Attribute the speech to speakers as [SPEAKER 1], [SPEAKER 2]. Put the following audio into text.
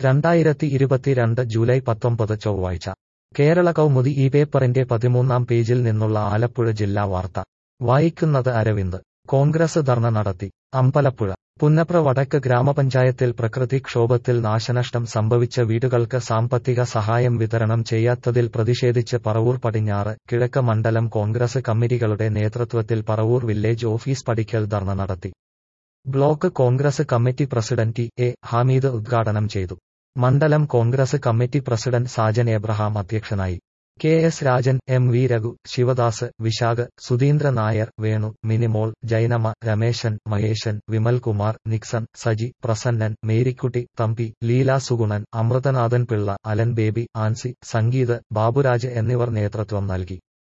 [SPEAKER 1] രണ്ടായിരത്തി ഇരുപത്തിരണ്ട് ജൂലൈ പത്തൊമ്പത് ചൊവ്വാഴ്ച കേരള കൗമുദി ഈ പേപ്പറിന്റെ പതിമൂന്നാം പേജിൽ നിന്നുള്ള ആലപ്പുഴ ജില്ലാ വാർത്ത വായിക്കുന്നത് അരവിന്ദ് കോൺഗ്രസ് ധർണ നടത്തി അമ്പലപ്പുഴ പുന്നപ്ര വടക്ക് ഗ്രാമപഞ്ചായത്തിൽ പ്രകൃതിക്ഷോഭത്തിൽ നാശനഷ്ടം സംഭവിച്ച വീടുകൾക്ക് സാമ്പത്തിക സഹായം വിതരണം ചെയ്യാത്തതിൽ പ്രതിഷേധിച്ച് പറവൂർ പടിഞ്ഞാറ് കിഴക്ക് മണ്ഡലം കോൺഗ്രസ് കമ്മിറ്റികളുടെ നേതൃത്വത്തിൽ പറവൂർ വില്ലേജ് ഓഫീസ് പടിക്കൽ ധർണ നടത്തി block Congress committee president T A Hameed ഉദ്ഘാടനം ചെയ്തു മണ്ഡലം കോൺഗ്രസ് കമ്മിറ്റി പ്രസിഡന്റ് സാജൻ എബ്രഹാം അധ്യക്ഷനായി K S Rajan M V Raghu Sivadas Vishakh Sudheendra Nair Venu Minimol Jainama Rameshan Maheshan Vimalkumar Nixon Saji Prasannan Marykutty Thampi Leela Sugunan Amruthanathan Pillai Alan Baby Ancy Sangeeth Baburaj എന്നിവർ നേതൃത്വം നൽകി